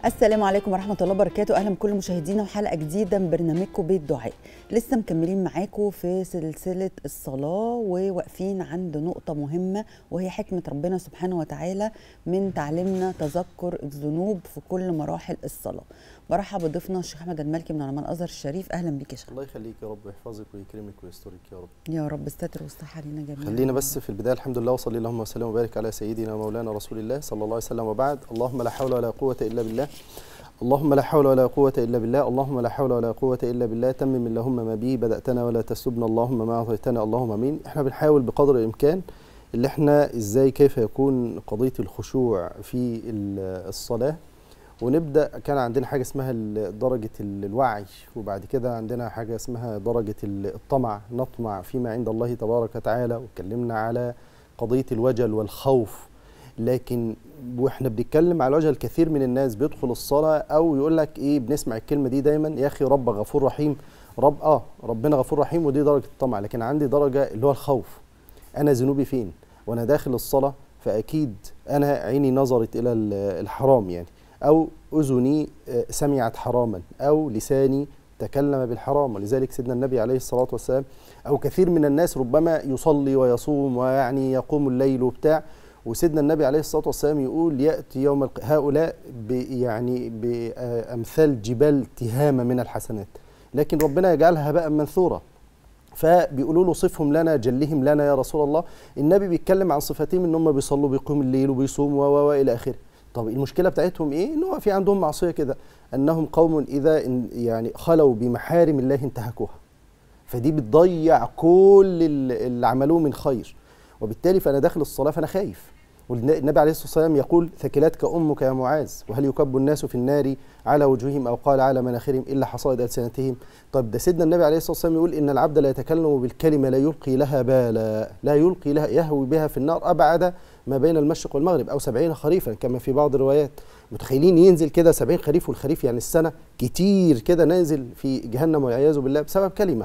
السلام عليكم ورحمة الله وبركاته أهلا بكل مشاهدينا وحلقة جديدة من برنامجكم بيت دعاء لسه مكملين معاكم في سلسلة الصلاة وواقفين عند نقطة مهمة وهي حكمة ربنا سبحانه وتعالى من تعليمنا تذكر الذنوب في كل مراحل الصلاة برحب بضيفنا الشيخ أحمد المالكي من علماء الأزهر الشريف أهلا بك يا شيخ الله يخليك يا رب ويحفظك ويكرمك ويسترك يا رب يا رب الستر والصحة لينا جميعا خلينا بس في البدايه الحمد لله وصلي اللهم وسلم وبارك على سيدنا ومولانا رسول الله صلى الله عليه وسلم وبعد اللهم لا حول ولا قوه الا بالله اللهم لا حول ولا قوة إلا بالله اللهم لا حول ولا قوة إلا بالله تمم اللهم ما به بدأتنا ولا تسلبنا اللهم ما أعطيتنا اللهم امين احنا بنحاول بقدر الإمكان اللي احنا ازاي كيف يكون قضية الخشوع في ال- الصلاة ونبدأ كان عندنا حاجة اسمها ال- درجة ال- الوعي وبعد كده عندنا حاجة اسمها درجة ال- الطمع نطمع فيما عند الله تبارك وتعالى واتكلمنا على قضية الوجل والخوف لكن واحنا بنتكلم على وجه الكثير من الناس بيدخل الصلاه او يقول لك ايه بنسمع الكلمه دي دايما يا اخي رب غفور رحيم رب اه ربنا غفور رحيم ودي درجه الطمع لكن عندي درجه اللي هو الخوف انا ذنوبي فين وانا داخل الصلاه فاكيد انا عيني نظرت الى ال- الحرام يعني او اذني آه، سمعت حراما او لساني تكلم بالحرام ولذلك سيدنا النبي عليه الصلاه والسلام او كثير من الناس ربما يصلي ويصوم ويعني يقوم الليل وبتاع وسيدنا النبي عليه الصلاه والسلام يقول ياتي يوم الق... هؤلاء ب... يعني بامثال جبال تهامه من الحسنات لكن ربنا يجعلها بقى منثوره فبيقولوا له صفهم لنا جلهم لنا يا رسول الله النبي بيتكلم عن صفاتهم ان هم بيصلوا بيقوموا الليل وبيصوموا و و الى اخره طب المشكله بتاعتهم ايه ان هو في عندهم معصيه كده انهم قوم اذا إن يعني خلوا بمحارم الله انتهكوها فدي بتضيع كل ال- اللي عملوه من خير وبالتالي فانا داخل الصلاه فانا خايف والنبي عليه الصلاه والسلام يقول ثكلتك امك يا معاذ وهل يكب الناس في النار على وجوههم او قال على مناخرهم الا حصائد السنتهم طب ده سيدنا النبي عليه الصلاه والسلام يقول ان العبد لا يتكلم بالكلمه لا يلقي لها بالا لا يلقي لها يهوي بها في النار ابعد ما بين المشرق والمغرب او سبعين خريفا كما في بعض الروايات متخيلين ينزل كده سبعين خريف والخريف يعني السنه كتير كده نازل في جهنم والعياذ بالله بسبب كلمه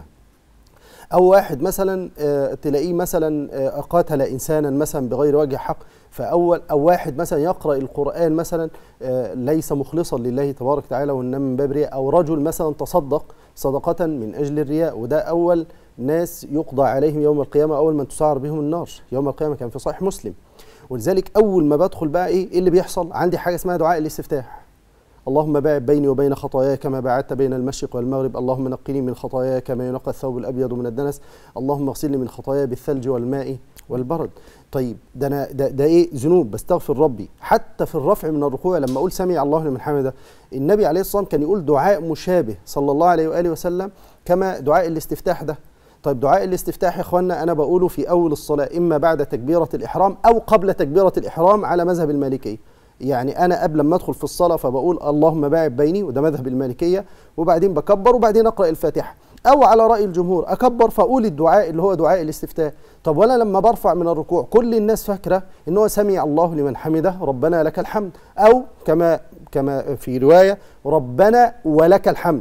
او واحد مثلا آه، تلاقيه مثلا آه، قاتل انسانا مثلا بغير وجه حق فاول او واحد مثلا يقرا القران مثلا آه، ليس مخلصا لله تبارك وتعالى وانما من باب رياء او رجل مثلا تصدق صدقه من اجل الرياء وده اول ناس يقضى عليهم يوم القيامه اول من تسعر بهم النار يوم القيامه كان في صحيح مسلم ولذلك اول ما بدخل بقى ايه إيه اللي بيحصل عندي حاجه اسمها دعاء الاستفتاح اللهم باعد بيني وبين خطاياي كما باعدت بين المشرق والمغرب اللهم نقني من خطاياي كما ينقى الثوب الابيض من الدنس اللهم اغسلني من خطاياي بالثلج والماء والبرد طيب ده انا ده, ده ايه ذنوب بستغفر ربي حتى في الرفع من الركوع لما اقول سمع الله لمن حمده النبي عليه الصلاه والسلام كان يقول دعاء مشابه صلى الله عليه واله وسلم كما دعاء الاستفتاح ده طيب دعاء الاستفتاح يا اخوانا انا بقوله في اول الصلاه اما بعد تكبيره الاحرام او قبل تكبيره الاحرام على مذهب المالكيه يعني انا قبل ما ادخل في الصلاه فبقول اللهم باعد بيني وده مذهب المالكيه وبعدين بكبر وبعدين اقرا الفاتحه او على راي الجمهور اكبر فاقول الدعاء اللي هو دعاء الاستفتاح طب وانا لما برفع من الركوع كل الناس فاكره ان هو سمع الله لمن حمده ربنا لك الحمد او كما كما في روايه ربنا ولك الحمد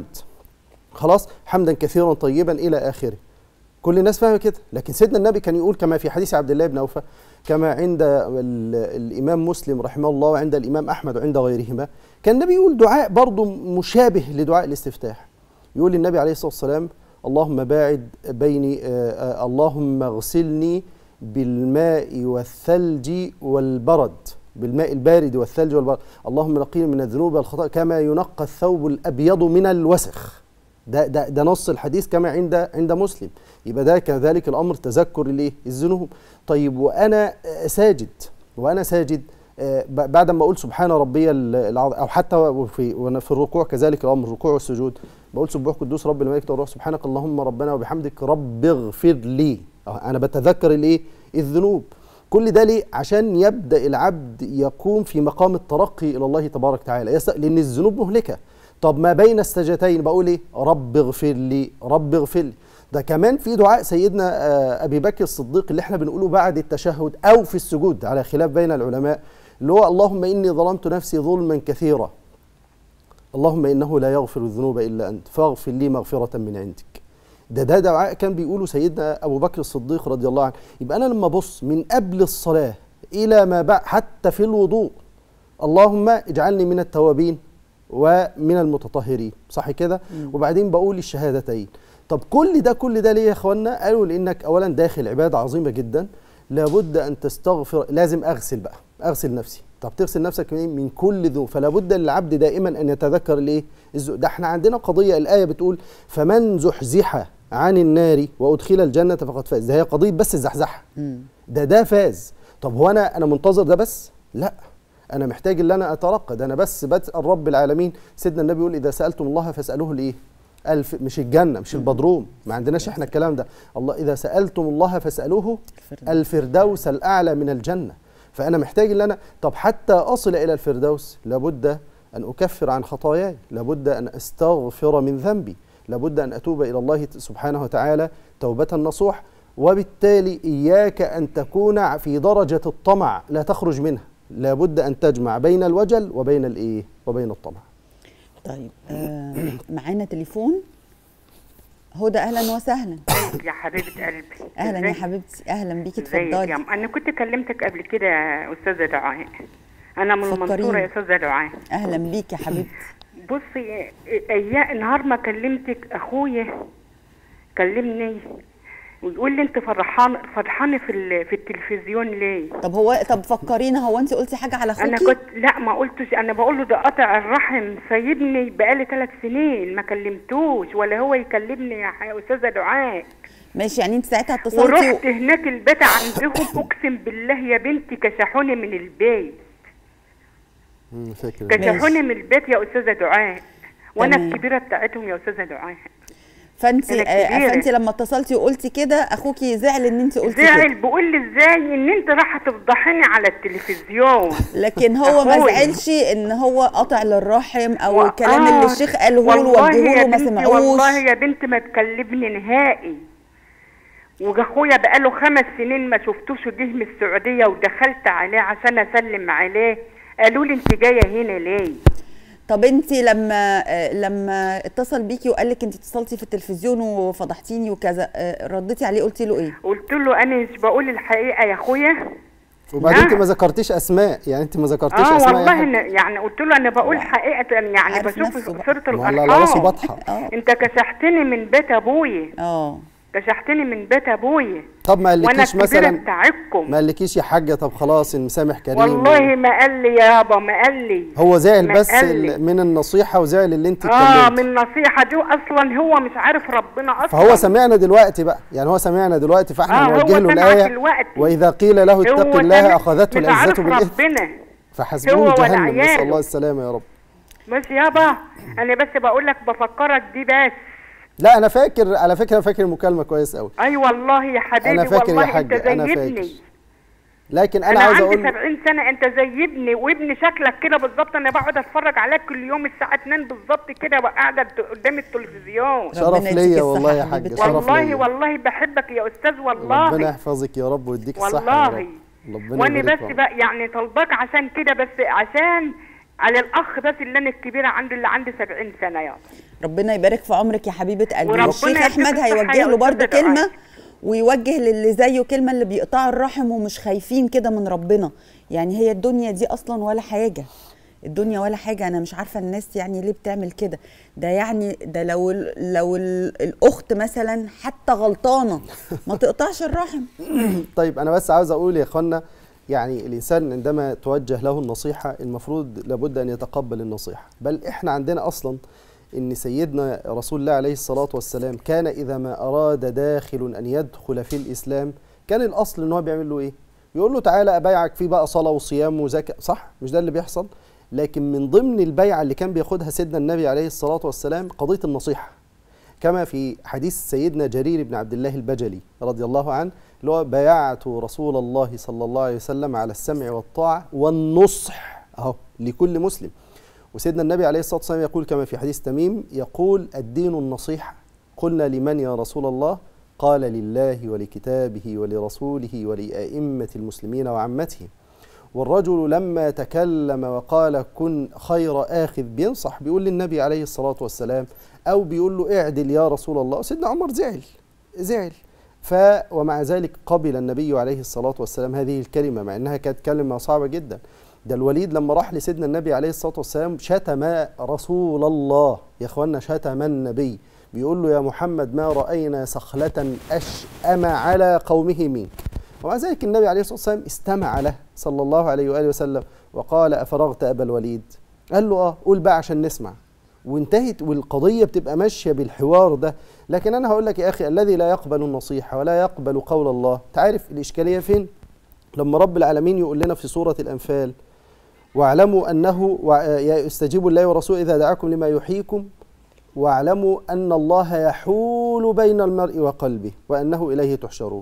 خلاص حمدا كثيرا طيبا الى اخره كل الناس فاهمه كده لكن سيدنا النبي كان يقول كما في حديث عبد الله بن اوفى كما عند ال- الامام مسلم رحمه الله وعند الامام احمد وعند غيرهما كان النبي يقول دعاء برضه مشابه لدعاء الاستفتاح يقول النبي عليه الصلاه والسلام اللهم باعد بيني آه، آه، اللهم اغسلني بالماء والثلج والبرد بالماء البارد والثلج والبرد اللهم نقيني من الذنوب والخطايا كما ينقى الثوب الابيض من الوسخ ده ده ده نص الحديث كما عند عند مسلم يبقى ده كذلك الامر تذكر الايه الذنوب طيب وانا آه، ساجد وانا ساجد آه، ب- بعد ما اقول سبحان ربي ال- العظيم او حتى في وانا في الركوع كذلك الامر الركوع والسجود بقول سبح قدوس رب الملائكه والروح سبحانك اللهم ربنا وبحمدك رب اغفر لي آه، انا بتذكر الايه الذنوب كل ده ليه عشان يبدا العبد يقوم في مقام الترقي الى الله تبارك وتعالى يس- لان الذنوب مهلكه طب ما بين السجدتين بقول ايه رب اغفر لي رب اغفر لي ده كمان في دعاء سيدنا آه، ابي بكر الصديق اللي احنا بنقوله بعد التشهد او في السجود على خلاف بين العلماء اللي هو اللهم اني ظلمت نفسي ظلما كثيرا اللهم انه لا يغفر الذنوب الا انت فاغفر لي مغفره من عندك ده ده دعاء كان بيقوله سيدنا ابو بكر الصديق رضي الله عنه يبقى انا لما ابص من قبل الصلاه الى ما بعد حتى في الوضوء اللهم اجعلني من التوابين ومن المتطهرين صح كده وبعدين بقول الشهادتين طب كل ده كل ده ليه يا اخوانا قالوا لانك اولا داخل عباده عظيمه جدا لابد ان تستغفر لازم اغسل بقى اغسل نفسي طب تغسل نفسك من, من كل ذنوب فلا بد للعبد دائما ان يتذكر الايه الذو- ده احنا عندنا قضيه الايه بتقول فمن زحزح عن النار وادخل الجنه فقد فاز ده هي قضيه بس الزحزحه ده ده فاز طب هو انا انا منتظر ده بس لا انا محتاج ان انا اترقى ده انا بس بسال رب العالمين سيدنا النبي يقول اذا سالتم الله فاسالوه الايه الف مش الجنه مش البدروم ما عندناش احنا الكلام ده الله اذا سالتم الله فاسالوه الفردوس. الفردوس الاعلى من الجنه فانا محتاج ان انا طب حتى اصل الى الفردوس لابد ان اكفر عن خطاياي لابد ان استغفر من ذنبي لابد ان اتوب الى الله سبحانه وتعالى توبه نصوح وبالتالي اياك ان تكون في درجه الطمع لا تخرج منها لابد ان تجمع بين الوجل وبين الايه وبين الطمع طيب آه معانا تليفون هدى اهلا وسهلا يا حبيبة قلبي اهلا يا إزيك؟ حبيبتي اهلا بيكي ازيك يا اتفضلي م- انا كنت كلمتك قبل كده يا استاذه دعاء انا من فكريني. المنصوره يا استاذه دعاء اهلا بيكي يا حبيبتي بصي ايام نهار ما كلمتك اخويا كلمني ويقول لي انت فرحان فرحانه في ال- في التلفزيون ليه طب هو طب فكرينا هو انت قلتي حاجه على انا اخوكي كنت لا ما قلتش انا بقول له ده قطع الرحم سايبني بقالي ثلاث سنين ما كلمتوش ولا هو يكلمني يا ح- يا استاذه دعاء ماشي يعني انت ساعتها اتصلتي ورحت هناك البيت عندهم اقسم بالله يا بنتي كشحوني من البيت مم، فاكر كشحوني من البيت يا استاذه دعاء وانا تمام. الكبيره بتاعتهم يا استاذه دعاء فانت أنا آه كبيرة. فانت لما اتصلتي وقلتي كده اخوكي زعل ان انت قلتي زعل كده بيقول لي ازاي ان انت رايحه تفضحيني على التلفزيون لكن هو ما أخويا. زعلش ان هو قطع للرحم او و- الكلام آه، اللي الشيخ قاله له والله وجهه يا له ما بنتي سمعوش والله يا بنت ما تكلمني نهائي وجا اخويا بقاله خمس سنين ما شفتوش وجه من السعوديه ودخلت عليه عشان اسلم عليه قالوا لي انت جايه هنا ليه طب انت لما آه، لما اتصل بيكي وقال لك انت اتصلتي في التلفزيون وفضحتيني وكذا آه، رديتي عليه قلتي له ايه قلت له انا مش بقول الحقيقه يا اخويا وبعدين انت نعم. ما ذكرتيش اسماء يعني انت ما ذكرتيش اه اسماء يا والله حاج. أنا يعني قلت له انا بقول حقيقه يعني عارف بشوف نفسه بقى. صوره ما هو على راسه الارحام بطحه اه انت كشحتني من بيت ابويا اه كشحتني من بيت ابويا طب ما وانا قالكيش الكبيره مثلا بتاعكم ما قالكيش يا حاجه طب خلاص المسامح كريم والله ما قال لي يابا ما قال لي هو زعل ما بس قال لي. ال- من النصيحه وزعل اللي انت اه اتكلمتي من نصيحه دي اصلا هو مش عارف ربنا اصلا فهو سمعنا دلوقتي بقى يعني هو سمعنا دلوقتي فاحنا آه، هو نوجه له سمعك الايه دلوقتي. واذا قيل له اتق هو الله سامع- اخذته مش عارف العزه بالاثم ربنا فحسبوه هو ولا جهنم نسال عياله. الله السلامه يا رب بس يابا انا بس بقول لك بفكرك دي بس لا انا فاكر على فكره أنا فاكر المكالمه كويس قوي اي والله يا حبيبي أنا فاكر يا والله حاج، انت أنا زي فاكر. ابني لكن انا, انا, عاوز عندي اقول 70 سنه انت زي ابني وابني شكلك كده بالظبط انا بقعد اتفرج عليك كل يوم الساعه 2 بالظبط كده وقاعده قدام التلفزيون شرف ربنا يديك ليا الصحة والله يا يا حاج حبيبتي. شرف والله ليا والله بحبك يا استاذ والله ربنا يحفظك يا رب ويديك الصحه يا والله رب ربنا وانا يبارك بس فيك. بقى يعني طلبك عشان كده بس عشان على الاخ بس اللي انا الكبيره عندي اللي عندي 70 سنه يا ربنا يبارك في عمرك يا حبيبه قلبي وربنا والشيخ يديك احمد الصحة هيوجه يا له برضه أستاذة دعاء. كلمه ويوجه للي زيه كلمه اللي بيقطعوا الرحم ومش خايفين كده من ربنا يعني هي الدنيا دي اصلا ولا حاجه الدنيا ولا حاجه انا مش عارفه الناس يعني ليه بتعمل كده ده يعني ده لو ال- لو ال- الاخت مثلا حتى غلطانه ما تقطعش الرحم طيب انا بس عاوز اقول يا اخوانا يعني الانسان عندما توجه له النصيحه المفروض لابد ان يتقبل النصيحه بل احنا عندنا اصلا ان سيدنا رسول الله عليه الصلاه والسلام كان اذا ما اراد داخل ان يدخل في الاسلام كان الاصل ان هو بيعمل له ايه يقول له تعالى ابايعك في بقى صلاه وصيام وزكاه صح مش ده اللي بيحصل لكن من ضمن البيعه اللي كان بياخدها سيدنا النبي عليه الصلاه والسلام قضيه النصيحه كما في حديث سيدنا جرير بن عبد الله البجلي رضي الله عنه اللي هو بايعت رسول الله صلى الله عليه وسلم على السمع والطاعة والنصح أهو لكل مسلم وسيدنا النبي عليه الصلاة والسلام يقول كما في حديث تميم يقول الدين النصيحة قلنا لمن يا رسول الله قال لله ولكتابه ولرسوله ولأئمة المسلمين وعامتهم والرجل لما تكلم وقال كن خير آخذ بينصح بيقول للنبي عليه الصلاة والسلام أو بيقول له اعدل يا رسول الله سيدنا عمر زعل زعل ف ومع ذلك قبل النبي عليه الصلاة والسلام هذه الكلمة مع أنها كانت كلمة صعبة جدا ده الوليد لما راح لسيدنا النبي عليه الصلاه والسلام شتم رسول الله يا اخوانا شتم النبي بيقول له يا محمد ما راينا سخله اشأم على قومه منك ومع ذلك النبي عليه الصلاه والسلام استمع له صلى الله عليه واله وسلم وقال افرغت ابا الوليد قال له اه قول بقى عشان نسمع وانتهت والقضيه بتبقى ماشيه بالحوار ده لكن انا هقول لك يا اخي الذي لا يقبل النصيحه ولا يقبل قول الله تعرف الاشكاليه فين لما رب العالمين يقول لنا في سوره الانفال واعلموا انه استجيبوا الله ورسوله اذا دعاكم لما يحييكم واعلموا ان الله يحول بين المرء وقلبه وانه اليه تحشرون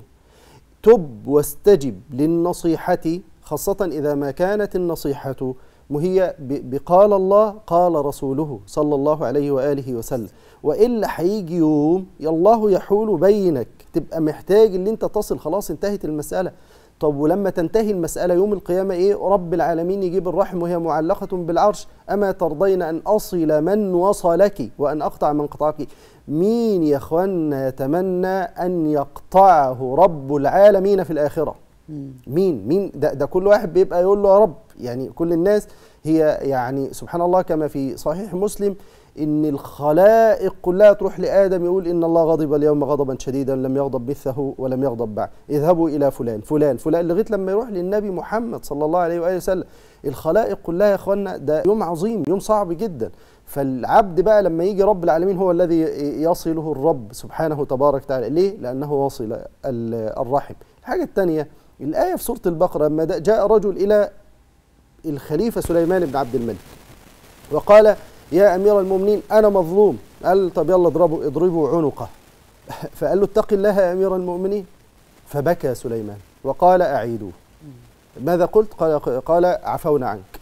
تب واستجب للنصيحه خاصه اذا ما كانت النصيحه وهي بقال الله قال رسوله صلى الله عليه واله وسلم والا هيجي يوم الله يحول بينك تبقى محتاج ان انت تصل خلاص انتهت المساله طب ولما تنتهي المسألة يوم القيامة إيه رب العالمين يجيب الرحم وهي معلقة بالعرش أما ترضين أن أصل من وصلك وأن أقطع من قطعك مين يا أخوانا يتمنى أن يقطعه رب العالمين في الآخرة مين مين ده, ده كل واحد بيبقى يقول له يا رب يعني كل الناس هي يعني سبحان الله كما في صحيح مسلم ان الخلائق كلها تروح لادم يقول ان الله غضب اليوم غضبا شديدا لم يغضب مثله ولم يغضب بعد اذهبوا الى فلان فلان فلان لغايه لما يروح للنبي محمد صلى الله عليه واله وسلم الخلائق كلها يا اخوانا ده يوم عظيم يوم صعب جدا فالعبد بقى لما يجي رب العالمين هو الذي يصله الرب سبحانه تبارك وتعالى ليه لانه وصل الرحم الحاجه الثانيه الايه في سوره البقره لما جاء رجل الى الخليفه سليمان بن عبد الملك وقال يا امير المؤمنين انا مظلوم قال طب يلا اضربوا اضربوا عنقه فقال له اتق الله يا امير المؤمنين فبكى سليمان وقال اعيدوه ماذا قلت قال قال عفونا عنك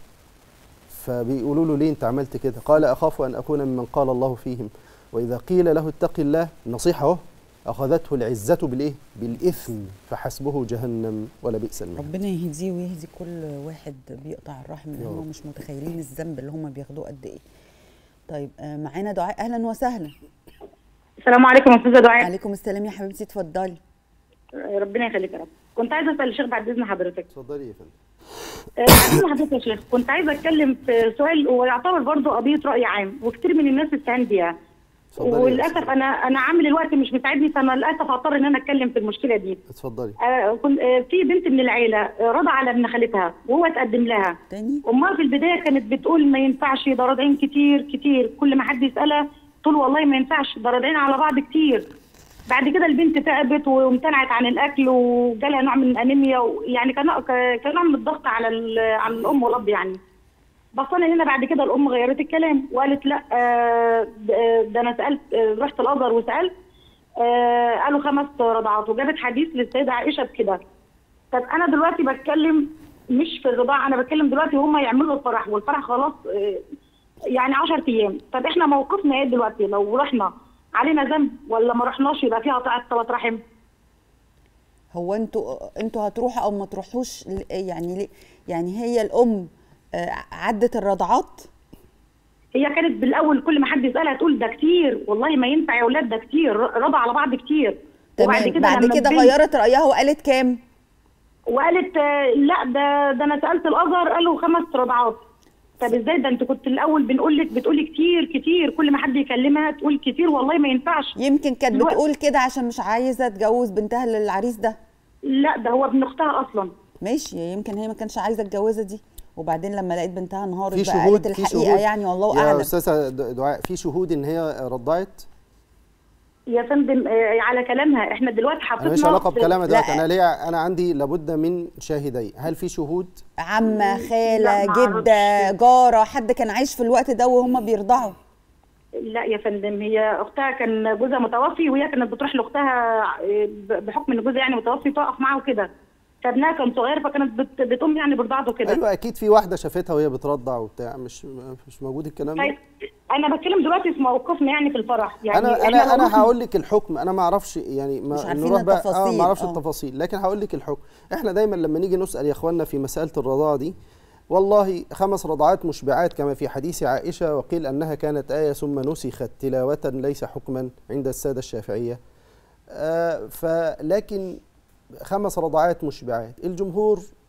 فبيقولوا له ليه انت عملت كده قال اخاف ان اكون ممن قال الله فيهم واذا قيل له اتق الله النصيحه اهو اخذته العزه بالايه بالاثم فحسبه جهنم ولبئس المهاد ربنا يهديه ويهدي كل واحد بيقطع الرحم اللي هم مش متخيلين الذنب اللي هم بياخدوه قد ايه طيب آه معانا دعاء اهلا وسهلا السلام عليكم يا استاذه دعاء عليكم السلام يا حبيبتي اتفضلي ربنا يخليك يا رب كنت عايزه اسال الشيخ بعد اذن حضرتك اتفضلي يا فندم بعد اذن حضرتك يا شيخ كنت عايزه اتكلم في سؤال ويعتبر برضه قضيه راي عام وكتير من الناس استهان بيها وللاسف انا انا عامل الوقت مش مساعدني فانا للاسف هضطر ان انا اتكلم في المشكله دي اتفضلي آه كنت آه في بنت من العيله رضى على ابن خالتها وهو اتقدم لها تاني امها في البدايه كانت بتقول ما ينفعش ده راضعين كتير كتير كل ما حد يسالها تقول والله ما ينفعش ده راضعين على بعض كتير بعد كده البنت تعبت وامتنعت عن الاكل وجالها نوع من الانيميا يعني كان كان نوع من الضغط على على الام والاب يعني بصينا هنا بعد كده الام غيرت الكلام وقالت لا آه ده انا سالت آه رحت الازهر وسالت آه قالوا خمس رضعات وجابت حديث للسيده عائشه بكده طب انا دلوقتي بتكلم مش في الرضاعه انا بتكلم دلوقتي هم يعملوا الفرح والفرح خلاص يعني 10 ايام طب احنا موقفنا ايه دلوقتي لو رحنا علينا ذنب ولا ما رحناش يبقى فيها قطعه ثلاث رحم هو انتوا انتوا هتروحوا او ما تروحوش يعني ليه يعني هي الام عدت الرضعات هي كانت بالاول كل ما حد يسالها تقول ده كتير والله ما ينفع يا اولاد ده كتير رضع على بعض كتير تمام كده بعد كده غيرت رايها وقالت كام وقالت لا ده ده انا سالت الازهر قالوا خمس رضعات طب ازاي ده انت كنت الاول بنقول لك بتقولي كتير كتير كل ما حد يكلمها تقول كتير والله ما ينفعش يمكن كانت بتقول كده عشان مش عايزه تجوز بنتها للعريس ده لا ده هو ابن اختها اصلا ماشي يمكن هي ما كانش عايزه الجوازه دي وبعدين لما لقيت بنتها انهارت في بقى شهود قالت في الحقيقه شهود يعني والله يا اعلم استاذه دعاء في شهود ان هي رضعت يا فندم آه على كلامها احنا دلوقتي انا حطينا مش علاقه بكلامها دلوقتي لا. انا ليا انا عندي لابد من شاهدين هل في شهود عمه خاله لا، ما جده أعرفش. جاره حد كان عايش في الوقت ده وهم بيرضعوا لا يا فندم هي اختها كان جوزها متوفي وهي كانت بتروح لاختها آه، ب- بحكم ان جوزها يعني متوفي تقف معاه وكده فابنها كان صغير فكانت بت- بتقوم يعني برضعته كده ايوه اكيد في واحده شافتها وهي بترضع وبتاع مش مش موجود الكلام طيب ده انا بتكلم دلوقتي في موقفنا يعني في الفرح يعني انا إحنا انا لو انا رحنا- هقول لك الحكم انا ما اعرفش يعني ما مش عارفين نروح بقى اه التفاصيل، ما اعرفش آه. التفاصيل لكن هقول لك الحكم احنا دايما لما نيجي نسال يا اخواننا في مساله الرضاعه دي والله خمس رضعات مشبعات كما في حديث عائشه وقيل انها كانت ايه ثم نسخت تلاوه ليس حكما عند الساده الشافعيه آه فلكن خمس رضعات مشبعات الجمهور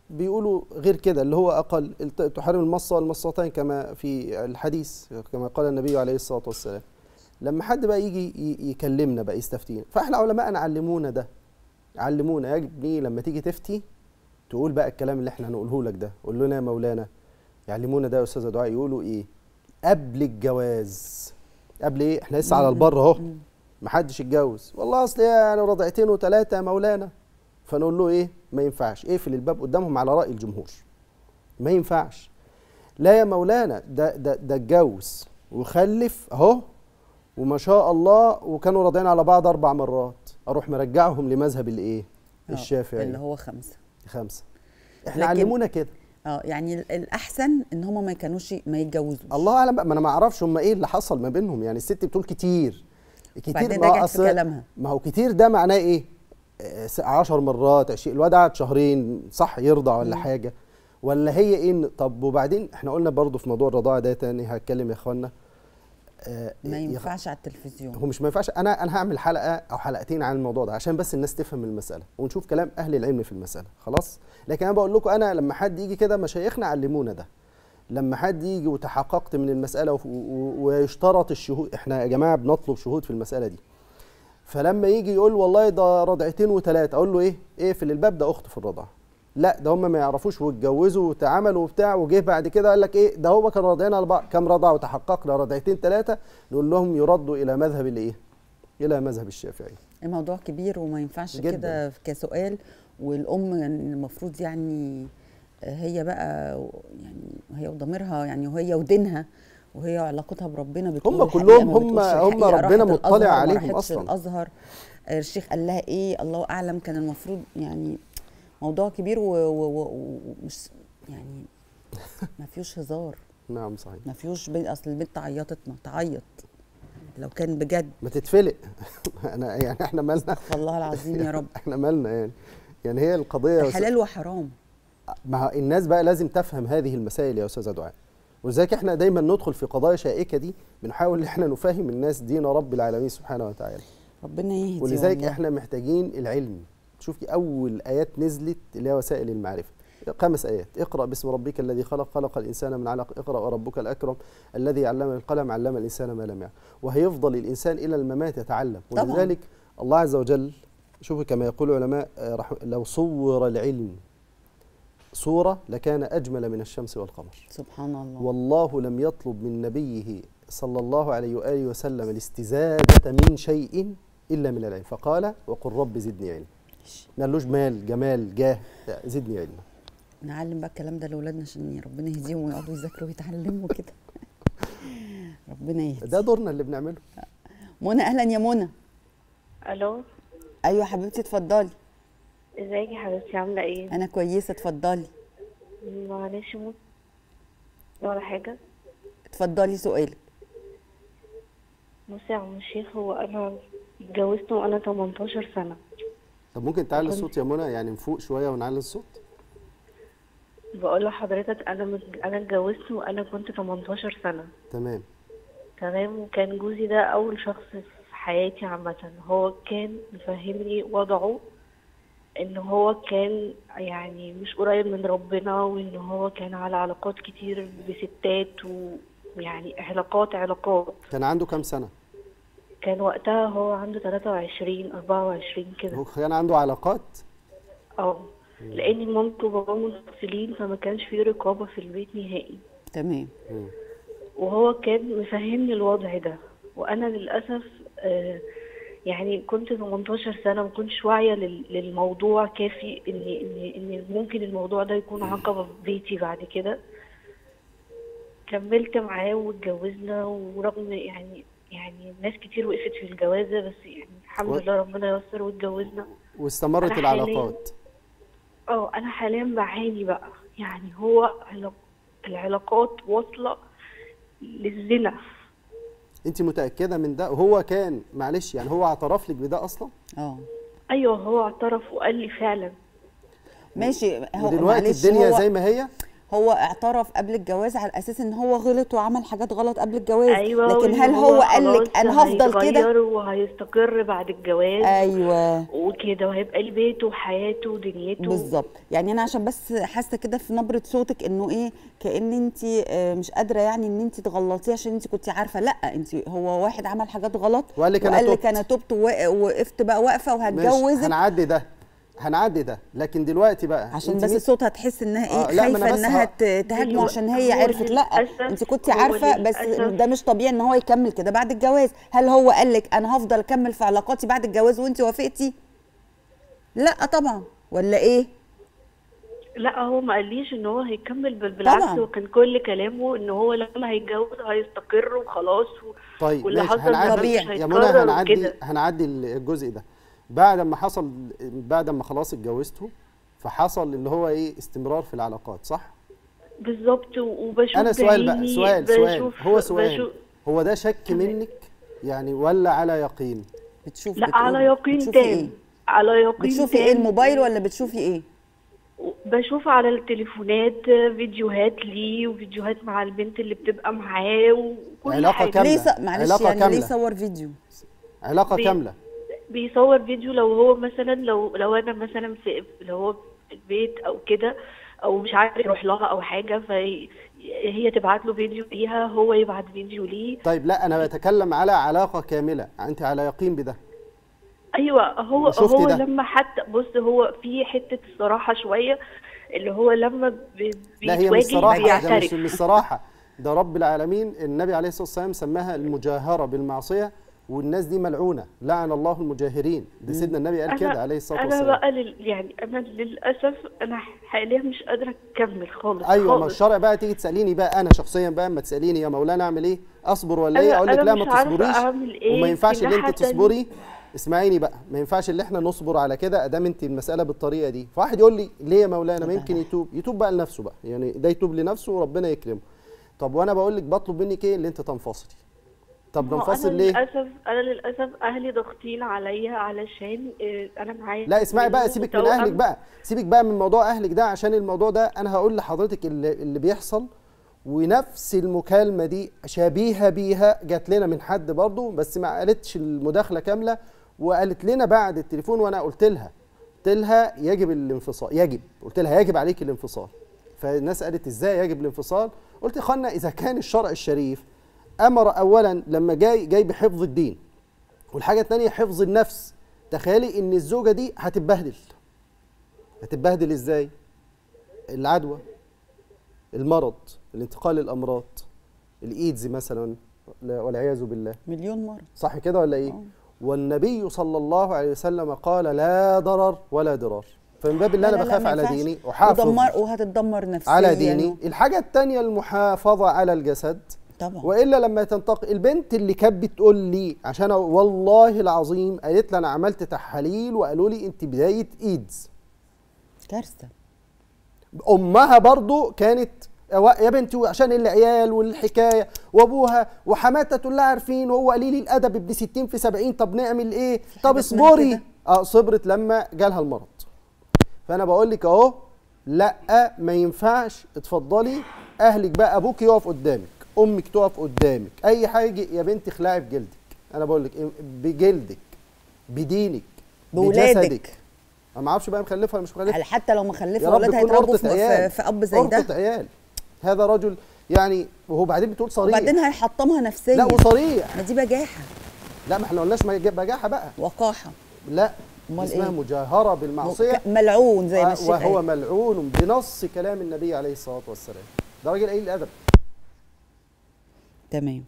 بيقولوا غير كده اللي هو اقل الت- تحرم المصه والمصتين كما في الحديث كما قال النبي عليه الصلاه والسلام لما حد بقى يجي ي- يكلمنا بقى يستفتينا فاحنا علماءنا علمونا ده علمونا يا ابني لما تيجي تفتي تقول بقى الكلام اللي احنا هنقوله لك ده قول لنا يا مولانا يعلمونا ده يا استاذه دعاء يقولوا ايه قبل الجواز قبل ايه احنا لسه على البر اهو محدش اتجوز والله اصل يعني رضعتين وثلاثه يا مولانا فنقول له ايه ما ينفعش اقفل الباب قدامهم على راي الجمهور ما ينفعش لا يا مولانا ده ده ده اتجوز وخلف اهو وما شاء الله وكانوا راضيين على بعض اربع مرات اروح مرجعهم لمذهب الايه آه، الشافعي اللي هو خمسه خمسه احنا لكن- علمونا كده اه يعني ال- الاحسن ان هم ما كانوش ما يتجوزوش الله اعلم بقى ما انا ما اعرفش هم ايه اللي حصل ما بينهم يعني الست بتقول كتير كتير وبعدين ما هو رجعت في أصل- كلامها. ما هو كتير ده معناه ايه آه، س- عشر مرات عشرين الواد قعد شهرين صح يرضع ولا حاجه ولا هي ايه إن- طب وبعدين احنا قلنا برضو في موضوع الرضاعه ده تاني هتكلم يا اخوانا آه، ما يخ- ينفعش على التلفزيون هو مش ما ينفعش انا انا هعمل حلقه او حلقتين عن الموضوع ده عشان بس الناس تفهم المساله ونشوف كلام اهل العلم في المساله خلاص لكن انا بقول لكم انا لما حد يجي كده مشايخنا علمونا ده لما حد يجي وتحققت من المساله وف- و- و- ويشترط الشهود احنا يا جماعه بنطلب شهود في المساله دي فلما يجي يقول والله ده رضعتين وثلاثه اقول له ايه اقفل الباب ده اخت في الرضاعه لا ده هم ما يعرفوش واتجوزوا وتعاملوا وبتاع وجه بعد كده قال لك ايه ده هو كانوا راضيين على بعض كام رضع وتحققنا رضعتين ثلاثه نقول لهم يردوا الى مذهب الايه؟ الى مذهب الشافعي الموضوع كبير وما ينفعش جداً. كده كسؤال والام يعني المفروض يعني هي بقى يعني هي وضميرها يعني وهي ودينها وهي علاقتها بربنا بتقول هم الحقيقة كلهم ما هم- بتقولش هم الحقيقة. ربنا راحت مطلع الأزهر، ما عليهم راحتش أصلاً. الازهر الشيخ قال لها ايه الله اعلم كان المفروض يعني موضوع كبير و- و- و- ومش يعني ما فيهوش هزار نعم صحيح ما فيهوش بنت اصل البنت عيطت ما تعيط لو كان بجد ما تتفلق انا يعني احنا مالنا استغفر الله العظيم يا رب احنا مالنا يعني يعني هي القضيه يا ده أستاذ- حلال وحرام ما هو الناس بقى لازم تفهم هذه المسائل يا استاذه دعاء ولذلك احنا دايما ندخل في قضايا شائكه دي بنحاول ان احنا نفهم الناس دين رب العالمين سبحانه وتعالى ربنا يهدي ولذلك والله. احنا محتاجين العلم شوفي اول ايات نزلت اللي هي وسائل المعرفه خمس ايات اقرا باسم ربك الذي خلق خلق الانسان من علق اقرا وربك الاكرم الذي علم القلم علم الانسان ما لم يعلم وهيفضل الانسان الى الممات يتعلم طبعاً. ولذلك الله عز وجل شوفي كما يقول العلماء آه، رح- لو صور العلم صوره لكان اجمل من الشمس والقمر سبحان الله والله لم يطلب من نبيه صلى الله عليه واله وسلم الاستزاده من شيء الا من العلم فقال وقل رب زدني علما ما قالوش مال جمال جاه لا، زدني علما نعلم بقى الكلام ده لاولادنا عشان ربنا يهديهم ويقعدوا يذاكروا ويتعلموا كده ربنا يهدي ده دورنا اللي بنعمله منى اهلا يا منى الو ايوه يا حبيبتي اتفضلي ازيك يا حبيبتي عامله ايه انا كويسه اتفضلي معلش موت ولا حاجه اتفضلي سؤالك بصي يا عم الشيخ هو انا اتجوزت وانا 18 سنه طب ممكن تعلي الصوت يا منى يعني نفوق شويه ونعلي الصوت بقول لحضرتك انا مت... انا اتجوزت وانا كنت 18 سنه تمام تمام وكان جوزي ده اول شخص في حياتي عامه هو كان مفهمني وضعه ان هو كان يعني مش قريب من ربنا وان هو كان على علاقات كتير بستات ويعني علاقات علاقات كان عنده كام سنه كان وقتها هو عنده 23 24 كده هو كان عنده علاقات اه لان مامته وباباه منفصلين فما كانش فيه رقابه في البيت نهائي تمام مم. وهو كان مفهمني الوضع ده وانا للاسف آه، يعني كنت 18 سنه ما كنتش واعيه لل- للموضوع كافي ان ان ان ممكن الموضوع ده يكون عقبه في بيتي بعد كده كملت معاه واتجوزنا ورغم يعني يعني ناس كتير وقفت في الجوازه بس يعني الحمد و- لله ربنا يسر واتجوزنا واستمرت أنا حالياً- العلاقات اه انا حاليا بعاني بقى يعني هو علاق- العلاقات واصله للزنا انت متاكده من ده هو كان معلش يعني هو اعترف لك بده اصلا اه ايوه هو اعترف وقال لي فعلا ماشي هو ودلوقتي معلش الدنيا هو زي ما هي هو اعترف قبل الجواز على اساس ان هو غلط وعمل حاجات غلط قبل الجواز ايوه لكن وإن هل هو قال خلاص لك انا هفضل كده هيتغير وهيستقر بعد الجواز ايوه وكده وهيبقى ليه بيته وحياته ودنيته بالظبط يعني انا عشان بس حاسه كده في نبره صوتك انه ايه كان انت مش قادره يعني ان انت تغلطيه عشان انت كنت عارفه لا انت هو واحد عمل حاجات غلط وقال لك أنا وقال لك تبت. انا تبت ووا- ووقفت بقى واقفه ماشي وهتجوزك هنعدي ده هنعدي ده لكن دلوقتي بقى عشان أنت بس مين- صوتها تحس انها آه، ايه لا، ما أنا خايفه بس انها ه- ت- تهاجمه هو- عشان هي هو عرفت لا للأسف- انت كنت هو عارفه بس للأسف- ده مش طبيعي ان هو يكمل كده بعد الجواز هل هو قال لك انا هفضل اكمل في علاقاتي بعد الجواز وانت وافقتي لا طبعا ولا ايه لا هو ما قاليش ان هو هيكمل بل بالعكس طبعاً. هو كان كل كلامه ان هو لما هيتجوز هيستقر وخلاص و... طيب واللي ماشي حصل هنعدي طبيعي. مش يا منى هيتكرر هنعدي وكده. هنعدي الجزء ده بعد ما حصل بعد ما خلاص اتجوزته فحصل اللي هو ايه استمرار في العلاقات صح بالظبط و- وبشوف انا سؤال بقى بعيني- سؤال سؤال بشوف- هو سؤال بشوف هو ده شك تمام. منك يعني ولا على يقين بتشوف لا بتقول- على يقين بتشوفي تام ايه على يقين بتشوفي ايه تام. الموبايل ولا بتشوفي ايه بشوف على التليفونات فيديوهات ليه وفيديوهات مع البنت اللي بتبقى معاه وكل علاقة حاجة كاملة. ليه ص... معلش علاقة يعني ليه كاملة. صور فيديو علاقه بي- كامله بيصور فيديو لو هو مثلا لو لو انا مثلا في لو هو في البيت او كده او مش عارف يروح لها او حاجه فهي تبعت له فيديو ليها هو يبعت فيديو ليه طيب لا انا بتكلم على علاقه كامله انت على يقين بده ايوه هو شفتي هو ده؟ لما حتى بص هو في حته الصراحه شويه اللي هو لما بي- لا هي مش بيتواجه صراحه ده مش بيعترف مش صراحه ده رب العالمين النبي عليه الصلاه والسلام سماها المجاهره بالمعصيه والناس دي ملعونه لعن الله المجاهرين ده سيدنا النبي قال كده عليه الصلاه انا والسلام بقى لل... يعني انا للاسف انا حاليا مش قادره اكمل خالص ايوه ما خالص. الشرع بقى تيجي تساليني بقى انا شخصيا بقى اما تساليني يا مولانا اعمل ايه اصبر ولا ايه أنا- اقول لك أنا لا مش ما عارفة تصبريش أعمل إيه وما ينفعش في ان انت ناحية تانية. تصبري اسمعيني بقى ما ينفعش ان احنا نصبر على كده ادام انت المساله بالطريقه دي فواحد يقول لي ليه يا مولانا ما يمكن يتوب يتوب بقى لنفسه بقى يعني ده يتوب لنفسه وربنا يكرمه طب وانا بقول لك بطلب منك ايه اللي انت تنفصلي طب ما هو ننفصل انا ليه للاسف انا للاسف اهلي ضاغطين عليا علشان آه، انا معايا لا اسمعي بقى ابن سيبك من وتوأم. اهلك بقى سيبك بقى من موضوع اهلك ده عشان الموضوع ده انا هقول لحضرتك اللي, اللي بيحصل ونفس المكالمه دي شبيهه بيها جات لنا من حد برضه بس ما قالتش المداخله كامله وقالت لنا بعد التليفون وانا قلت لها قلت لها يجب الانفصال يجب قلت لها يجب عليك الانفصال فالناس قالت ازاي يجب الانفصال قلت يا اخوانا اذا كان الشرع الشريف امر اولا لما جاي جاي بحفظ الدين والحاجه الثانيه حفظ النفس تخيلي ان الزوجه دي هتتبهدل هتتبهدل ازاي العدوى المرض الانتقال الامراض الايدز مثلا لا- والعياذ بالله مليون مره صح كده ولا ايه والنبي صلى الله عليه وسلم قال لا ضرر ولا ضرار فمن باب اللي لا انا لا لا، بخاف ما على ينفعش. ديني وحافظ ودمر وهتتدمر نفسيا على ديني الحاجه الثانيه المحافظه على الجسد طبعا والا لما تنتقل البنت اللي كانت بتقول لي عشان أ- والله العظيم قالت لي انا عملت تحاليل وقالوا لي انت بدايه ايدز كارثه امها برضو كانت يا يا بنتي عشان العيال والحكايه وابوها وحماتها تقول لها عارفين وهو قليل الادب ابن 60 في 70 طب نعمل ايه طب حاجة اسمها اصبري كده؟ اه صبرت لما جالها المرض فانا بقول لك اهو لا ما ينفعش اتفضلي اهلك بقى ابوك يقف قدامك امك تقف قدامك اي حاجه يا بنتي اخلعي بجلدك انا بقول لك إيه، بجلدك بدينك بولادك. بجسدك انا ما اعرفش بقى مخلفه ولا مش مخلفه يعني حتى لو مخلفه يا رب اولادها يكون هيتربوا ورطة في, عيال في, في اب زي ورطة ده عيال هذا رجل يعني وهو بعدين بتقول صريح وبعدين هيحطمها نفسيا لا وصريح ما دي بجاحه لا ما احنا قلناش ما يجيب بجاحه بقى وقاحه لا أمال اسمها إيه؟ مجاهره بالمعصيه ك- ملعون زي ما آه، الشيخ وهو قال. ملعون بنص كلام النبي عليه الصلاه والسلام ده راجل قليل الادب تمام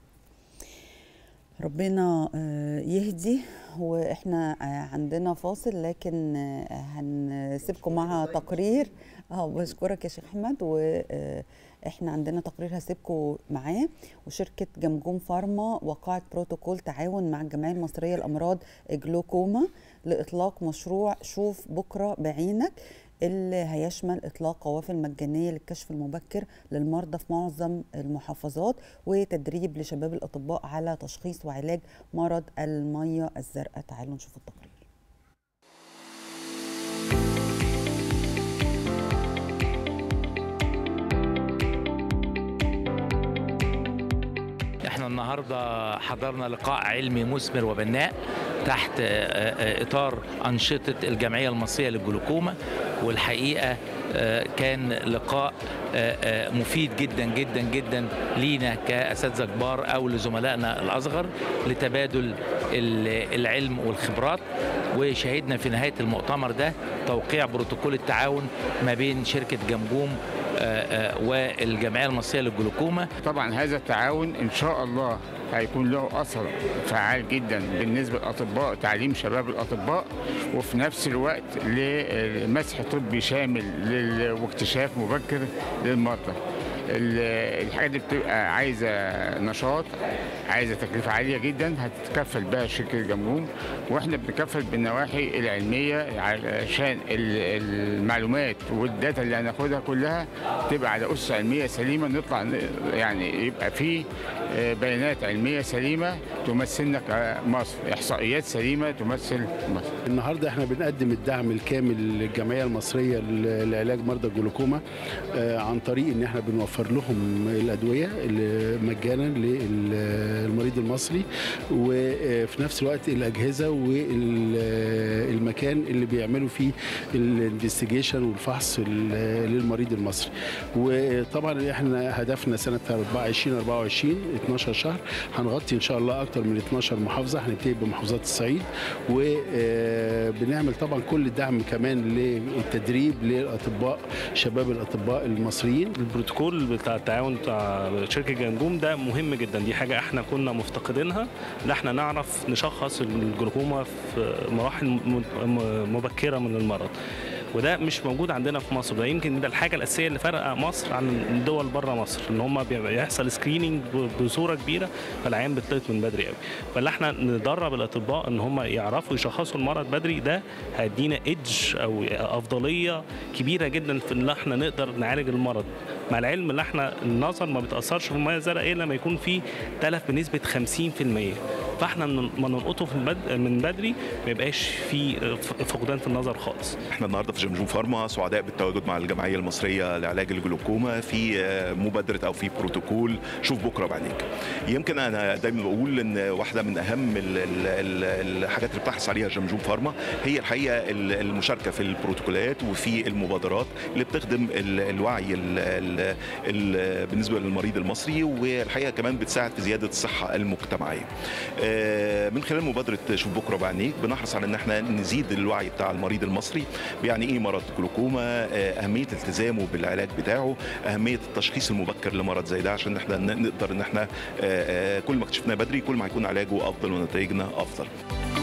ربنا آه، يهدي واحنا آه، عندنا فاصل لكن آه، هنسيبكم مع تقرير اه بشكرك يا شيخ احمد واحنا عندنا تقرير هسيبكم معاه وشركه جمجوم فارما وقعت بروتوكول تعاون مع الجمعيه المصريه لامراض الجلوكوما لاطلاق مشروع شوف بكره بعينك اللي هيشمل اطلاق قوافل مجانيه للكشف المبكر للمرضى في معظم المحافظات وتدريب لشباب الاطباء على تشخيص وعلاج مرض الميه الزرقاء تعالوا نشوف التقرير النهارده حضرنا لقاء علمي مثمر وبناء تحت آه، آه، اطار انشطه الجمعيه المصريه للجلوكوما والحقيقه آه، كان لقاء آه، آه، مفيد جدا جدا جدا لينا كاساتذه كبار او لزملائنا الاصغر لتبادل ال- العلم والخبرات وشهدنا في نهايه المؤتمر ده توقيع بروتوكول التعاون ما بين شركه جمجوم آه، آه، والجمعيه المصريه للجلوكوما طبعا هذا التعاون ان شاء الله هيكون له اثر فعال جدا بالنسبه للاطباء تعليم شباب الاطباء وفي نفس الوقت لمسح طبي شامل لل- واكتشاف مبكر للمرضى ال- الحاجات دي بتبقى عايزه نشاط عايزه تكلفه عاليه جدا هتتكفل بها شركه جمجوم واحنا بنكفل بالنواحي العلميه عشان ال- المعلومات والداتا اللي هناخدها كلها تبقى على اسس علميه سليمه نطلع ن- يعني يبقى في آه، بيانات علميه سليمه تمثلنا كمصر احصائيات سليمه تمثل مصر النهارده احنا بنقدم الدعم الكامل للجمعيه المصريه ل- لعلاج مرضى الجلوكوما آه، عن طريق ان احنا بنوفر لهم الادويه اللي مجانا للمريض المصري وفي نفس الوقت الاجهزه والمكان اللي بيعملوا فيه الانفستيجيشن والفحص ال- للمريض المصري وطبعا احنا هدفنا سنه 2024 12 شهر هنغطي ان شاء الله اكتر من 12 محافظه هنبتدي بمحافظات الصعيد وبنعمل طبعا كل الدعم كمان للتدريب للاطباء شباب الاطباء المصريين البروتوكول بتاع التعاون بتاع شركه جنجوم ده مهم جدا دي حاجه احنا كنا مفتقدينها ان احنا نعرف نشخص الجلوكوما في مراحل م- م- مبكره من المرض وده مش موجود عندنا في مصر ده يمكن ده الحاجه الاساسيه اللي فرق مصر عن الدول بره مصر ان هم بيحصل سكريننج بصوره كبيره فالعيان بتطلق من بدري قوي فاللي احنا ندرب الاطباء ان هم يعرفوا يشخصوا المرض بدري ده هيدينا ايدج او افضليه كبيره جدا في ان احنا نقدر نعالج المرض مع العلم ان احنا النظر ما بيتاثرش في الميه الزرقاء الا لما يكون في تلف بنسبه 50% فاحنا من- ما نلقطه في البد... من بدري ما يبقاش في ف- فقدان في النظر خالص احنا النهارده في جمجوم فارما سعداء بالتواجد مع الجمعيه المصريه لعلاج الجلوكوما في آه، مبادره او في بروتوكول شوف بكره بعينيك. يمكن انا دايما بقول ان واحده من اهم ال- ال- ال- الحاجات اللي بتحرص عليها جمجوم فارما هي الحقيقه ال- المشاركه في البروتوكولات وفي المبادرات اللي بتخدم ال- الوعي ال ال ال بالنسبه للمريض المصري والحقيقه كمان بتساعد في زياده الصحه المجتمعيه. آه، من خلال مبادره شوف بكره بعينيك بنحرص على ان احنا نزيد الوعي بتاع المريض المصري يعني ايه مرض جلوكوما آه، اهميه التزامه بالعلاج بتاعه اهميه التشخيص المبكر لمرض زي ده عشان احنا ن- نقدر ان احنا آه، آه، كل ما اكتشفناه بدري كل ما هيكون علاجه افضل ونتائجنا افضل